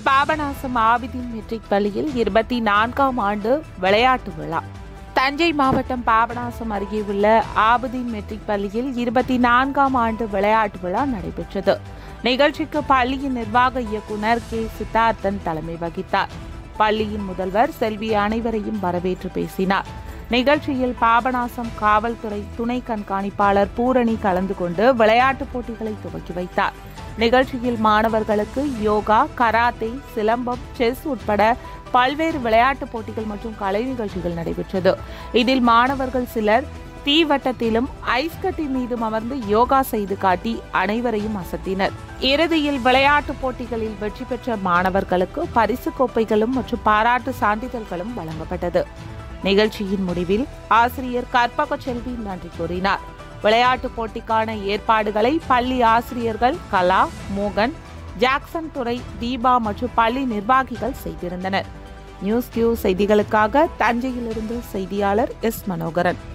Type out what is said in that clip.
Papanasam ஆபிதின் matric பள்ளியில் இருபத்தி நான்காம் ஆண்டு விளையாட்டு விழா தஞ்சை மாவட்டம் பாபநாசம் அருகே உள்ள ஆபுதீன் மெட்ரிக் பள்ளியில் இருபத்தி நான்காம் ஆண்டு விளையாட்டு விழா நடைபெற்றது நிகழ்ச்சிக்கு பள்ளியின் நிர்வாக இயக்குனர் கே சித்தார்த்தன் தலைமை வகித்தார் பள்ளியின் முதல்வர் செல்வி அனைவரையும் வரவேற்று பேசினார் நிகழ்ச்சியில் பாபநாசம் காவல்துறை துணை கண்காணிப்பாளர் பூரணி கலந்து கொண்டு விளையாட்டுப் போட்டிகளை துவக்கி வைத்தார் நிகழ்ச்சியில் மாணவர்களுக்கு யோகா கராத்தே சிலம்பம் செஸ் உட்பட பல்வேறு விளையாட்டுப் போட்டிகள் மற்றும் கலை நிகழ்ச்சிகள் நடைபெற்றது இதில் மாணவர்கள் சிலர் தீவட்டத்திலும் ஐஸ் கட்டி மீதும் அமர்ந்து யோகா செய்து காட்டி அனைவரையும் அசத்தினர் இறுதியில் விளையாட்டுப் போட்டிகளில் வெற்றி பெற்ற மாணவர்களுக்கு பரிசு கோப்பைகளும் மற்றும் பாராட்டு சான்றிதழ்களும் வழங்கப்பட்டது நிகழ்ச்சியின் முடிவில் ஆசிரியர் கற்பக செல்வி நன்றி கூறினார் விளையாட்டுப் போட்டிக்கான ஏற்பாடுகளை பள்ளி ஆசிரியர்கள் கலா மோகன் ஜாக்சன் துறை தீபா மற்றும் பள்ளி நிர்வாகிகள் செய்திருந்தனர் நியூஸ் கியூ செய்திகளுக்காக தஞ்சையிலிருந்து செய்தியாளர் எஸ் மனோகரன்